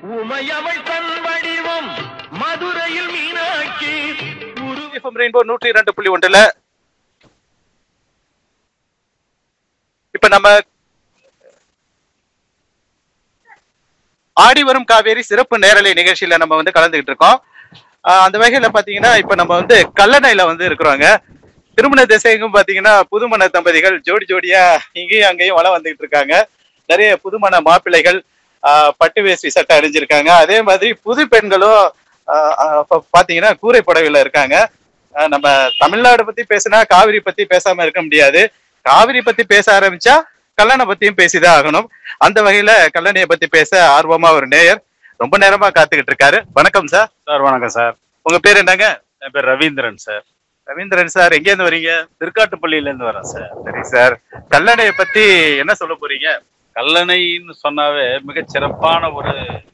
உமையவள் தன் வடிவம் மதுரையில் மீனாட்சி உரு எஃப்எம் ரெயின்போ நூற்றி இரண்டு புள்ளி ஒன்றுல இப்ப நம்ம ஆடி வரும் காவேரி சிறப்பு நேரலை நிகழ்ச்சியில நம்ம வந்து கலந்துகிட்டு இருக்கோம் ஆஹ் அந்த வகையில பாத்தீங்கன்னா இப்ப நம்ம வந்து கல்லணையில வந்து இருக்கிறோங்க திருமண திசைக்கும் பாத்தீங்கன்னா புதுமண தம்பதிகள் ஜோடி ஜோடியா இங்கேயும் அங்கேயும் வளம் வந்துகிட்டு இருக்காங்க நிறைய புதுமண மாப்பிள்ளைகள் ஆஹ் பட்டு வேஷ்டி சட்டை அணிஞ்சிருக்காங்க அதே மாதிரி புது பெண்களும் ஆஹ் ஆஹ் இப்ப பாத்தீங்கன்னா கூரை புடவையில இருக்காங்க ஆஹ் நம்ம தமிழ்நாடு பத்தி பேசினா காவிரி பத்தி பேசாம இருக்க முடியாது காவிரி பத்தி பேச ஆரம்பிச்சா கல்லணை பத்தியும் பேசிதான் ஆகணும் அந்த வகையில கல்லணையை பத்தி பேச ஆர்வமா ஒரு நேயர் ரொம்ப நேரமா காத்துக்கிட்டு இருக்காரு வணக்கம் சார் சார் வணக்கம் சார் உங்க பேர் என்னங்க என் பேர் ரவீந்திரன் சார் ரவீந்திரன் சார் எங்க இருந்து வரீங்க திருக்காட்டுப்பள்ளியில இருந்து வரேன் சார் சரி சார் கல்லணையை பத்தி என்ன சொல்ல போறீங்க கல்லணைன்னு சொன்னாவே மிகச் சிறப்பான ஒரு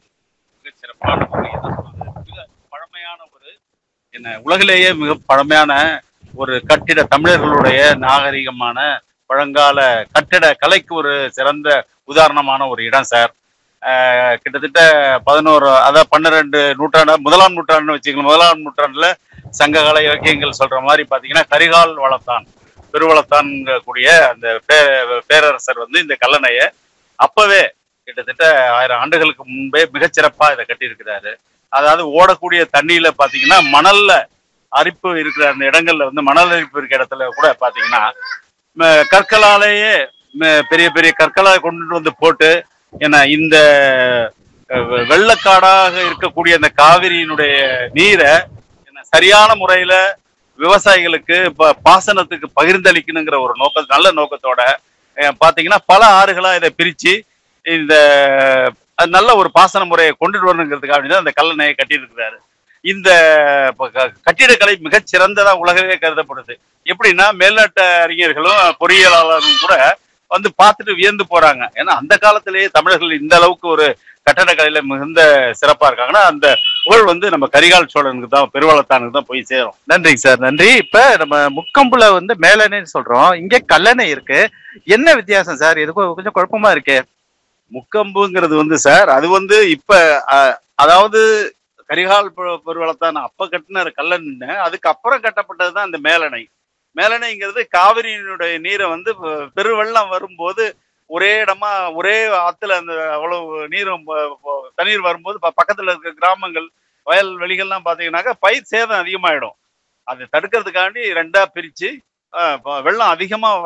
மிகச் சிறப்பான ஒரு என்ன சொல்றது மிக பழமையான ஒரு என்ன உலகிலேயே மிக பழமையான ஒரு கட்டிட தமிழர்களுடைய நாகரிகமான பழங்கால கட்டிட கலைக்கு ஒரு சிறந்த உதாரணமான ஒரு இடம் சார் ஆஹ் கிட்டத்தட்ட பதினோரு அதாவது பன்னிரெண்டு நூற்றாண்டு முதலாம் நூற்றாண்டுன்னு வச்சுக்கலாம் முதலாம் நூற்றாண்டுல சங்ககால இலக்கியங்கள் சொல்ற மாதிரி பாத்தீங்கன்னா கரிகால் வளத்தான் பெருவளத்தான் கூடிய அந்த பே- பேரரசர் வந்து இந்த கல்லணையை அப்பவே கிட்டத்தட்ட ஆயிரம் ஆண்டுகளுக்கு முன்பே மிகச்சிறப்பா இதை கட்டியிருக்கிறாரு அதாவது ஓடக்கூடிய தண்ணியில பாத்தீங்கன்னா மணல்ல அரிப்பு இருக்கிற அந்த இடங்கள்ல வந்து மணல் அரிப்பு இருக்கிற இடத்துல கூட பாத்தீங்கன்னா ம- கற்களாலேயே ம- பெரிய பெரிய கற்களை கொண்டு வந்து போட்டு ஏன்னா இந்த அஹ், வெ- வெள்ளக்காடாக இருக்கக்கூடிய அந்த காவிரியினுடைய நீரை என்ன சரியான முறையில விவசாயிகளுக்கு ப- பாசனத்துக்கு பகிர்ந்தளிக்கணுங்கிற ஒரு நோக்க நல்ல நோக்கத்தோட அஹ், பாத்தீங்கன்னா பல ஆறுகளா இதை பிரிச்சு இந்த அஹ், நல்ல ஒரு பாசன முறையை கொண்டுட்டு வரணுங்கிறதுக்காக வேண்டி தான் அந்த கல்லணையை கட்டியிருக்கிறாரு இந்த ப- க- கட்டிடக்கலை மிகச் சிறந்ததா உலகவே கருதப்படுது எப்படின்னா மேல்நாட்டு அறிஞர்களும் பொறியியலாளரும் கூட வந்து பார்த்துட்டு வியந்து போறாங்க ஏன்னா அந்த காலத்திலேயே தமிழர்கள் இந்த அளவுக்கு ஒரு கட்டடக்கலையில மிகுந்த சிறப்பா இருக்காங்கன்னா அந்த புகழ் வந்து நம்ம கரிகால் சோழனுக்கு தான் பெருவளத்தானுக்கு தான் போய் சேரும் நன்றிங்க சார் நன்றி இப்ப நம்ம முக்கம்புல வந்து மேலணைன்னு சொல்றோம் இங்க கல்லணை இருக்கு என்ன வித்தியாசம் சார் இது கொ- கொஞ்சம் குழப்பமா இருக்கு முக்கம்புங்கிறது வந்து சார் அது வந்து இப்ப அஹ், அதாவது கரிகால் பெரு- பெருவளத்தான் அப்ப கட்டின கல்லணை அதுக்கு அப்புறம் கட்டப்பட்டது தான் இந்த மேலணை மேலணைங்கிறது காவிரியினுடைய நீரை வந்து பெ- பெருவெள்ளம் வரும்போது ஒரே இடமா ஒரே ஆத்துல அந்த அவ்வளவு நீரும் ப- ப- தண்ணீர் வரும்போது ப- பக்கத்துல இருக்க கிராமங்கள் வயல் வெளிகள்லாம் பாத்தீங்கன்னாக்கா பயிர் சேதம் அதிகமாயிடும் அதை தடுக்கிறதுக்காண்டி ரெண்டா பிரிச்சு அஹ், ப- வெள்ளம் அதிகமா